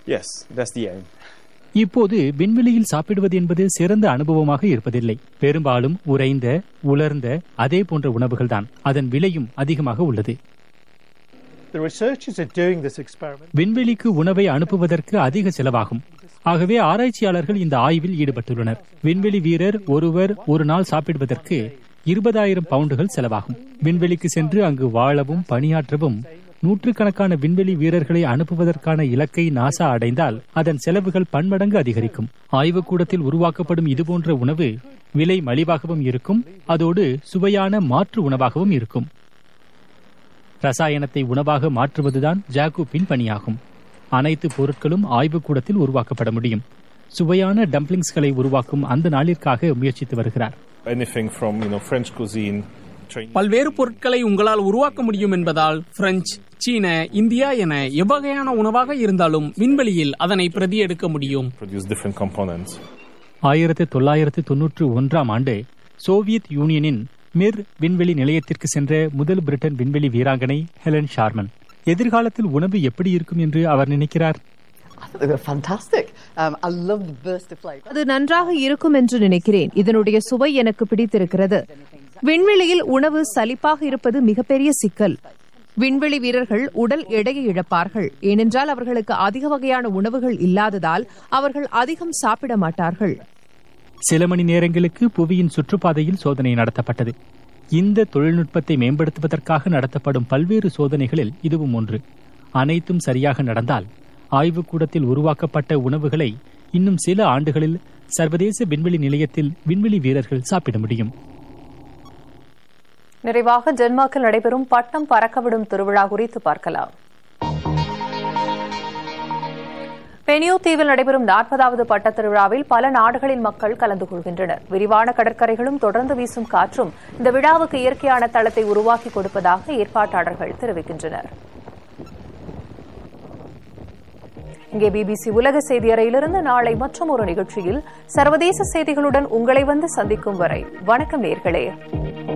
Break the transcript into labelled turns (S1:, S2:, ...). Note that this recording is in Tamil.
S1: Yes, that's the aim.
S2: இப்போது விண்வெளியில் சாப்பிடுவது என்பது சிறந்த அனுபவமாக இருப்பதில்லை பெரும்பாலும் உறைந்த உலர்ந்த அதே போன்ற உணவுகள்தான் அதன் விலையும் அதிகமாக உள்ளது
S3: The researchers are doing this experiment.
S2: விண்வெளிக்கு உணவை அனுப்புவதற்கு அதிக செலவாகும் ஆகவே ஆராய்ச்சியாளர்கள் இந்த ஆய்வில் ஈடுபட்டுள்ளனர் விண்வெளி வீரர் ஒருவர் ஒரு நாள் சாப்பிடுவதற்கு இருபதாயிரம் பவுண்டுகள் செலவாகும் விண்வெளிக்கு சென்று அங்கு வாழவும் பணியாற்றவும் நூற்றுக்கணக்கான விண்வெளி வீரர்களை அனுப்புவதற்கான இலக்கை நாசா அடைந்தால் அதன் செலவுகள் பன்மடங்கு அதிகரிக்கும் ஆய்வுக்கூடத்தில் உருவாக்கப்படும் இதுபோன்ற உணவு விலை மலிவாகவும் இருக்கும் அதோடு சுவையான மாற்று உணவாகவும் இருக்கும் ரசாயனத்தை உணவாக மாற்றுவதுதான் ஜாக்கூப்பின் பணியாகும் அனைத்து பொருட்களும் ஆய்வுக்கூடத்தில் உருவாக்கப்பட முடியும் சுவையான டம்ப்ளிங்ஸ்களை உருவாக்கும் அந்த நாளிற்காக முயற்சித்து வருகிறார்
S4: Anything from you know French cuisine, Chinese.
S5: பல்வேறு பொருட்களை உங்களால் உருவாக்க முடியும் என்பதால் பிரெஞ்சு சீன இந்தியா என எவ்வகையான உணவாக இருந்தாலும் விண்வெளியில் அதனை பிரதி எடுக்க முடியும்
S4: produce different components.
S2: ஆயிரத்து தொள்ளாயிரத்து தொன்னூற்று ஒன்றாம் ஆண்டு சோவியத் யூனியனின் மிர் விண்வெளி நிலையத்திற்கு சென்ற முதல் பிரிட்டன் விண்வெளி வீராங்கனை ஹெலன் ஷார்மன் எதிர்காலத்தில் உணவு எப்படி இருக்கும் என்று அவர் நினைக்கிறார்
S6: I thought they were fantastic. Um, I love the burst of flavour.
S7: அது நன்றாக இருக்கும் என்று நினைக்கிறேன் இதனுடைய சுவை எனக்கு பிடித்திருக்கிறது விண்வெளியில் உணவு சலிப்பாக இருப்பது மிகப்பெரிய சிக்கல் விண்வெளி வீரர்கள் உடல் எடையை இழப்பார்கள் ஏனென்றால் அவர்களுக்கு அதிக வகையான உணவுகள் இல்லாததால் அவர்கள் அதிகம் சாப்பிட மாட்டார்கள்
S2: சில மணி நேரங்களுக்கு புவியின் சுற்றுப்பாதையில் சோதனை நடத்தப்பட்டது இந்த தொழில்நுட்பத்தை மேம்படுத்துவதற்காக நடத்தப்படும் பல்வேறு சோதனைகளில் இதுவும் ஒன்று அனைத்தும் சரியாக நடந்தால் ஆய்வுக்கூடத்தில் உருவாக்கப்பட்ட உணவுகளை இன்னும் சில ஆண்டுகளில் சர்வதேச விண்வெளி நிலையத்தில் விண்வெளி வீரர்கள் சாப்பிட முடியும்
S8: நிறைவாக டென்மார்க்கில் நடைபெறும் பட்டம் பறக்கவிடும் திருவிழா குறித்து பார்க்கலாம் பெனியூ தீவில் நடைபெறும் நாற்பதாவது பட்டத் திருவிழாவில் பல நாடுகளின் மக்கள் கலந்து கொள்கின்றனர் விரிவான கடற்கரைகளும் தொடர்ந்து வீசும் காற்றும் இந்த விழாவுக்கு இயற்கையான தளத்தை உருவாக்கி கொடுப்பதாக ஏற்பாட்டாளர்கள் தெரிவிக்கின்றனர் இங்கே பிபிசி உலக செய்தி அறையிலிருந்து நாளை மற்றும் ஒரு நிகழ்ச்சியில் சர்வதேச செய்திகளுடன் உங்களை வந்து சந்திக்கும் வரை வணக்கம் நேர்களே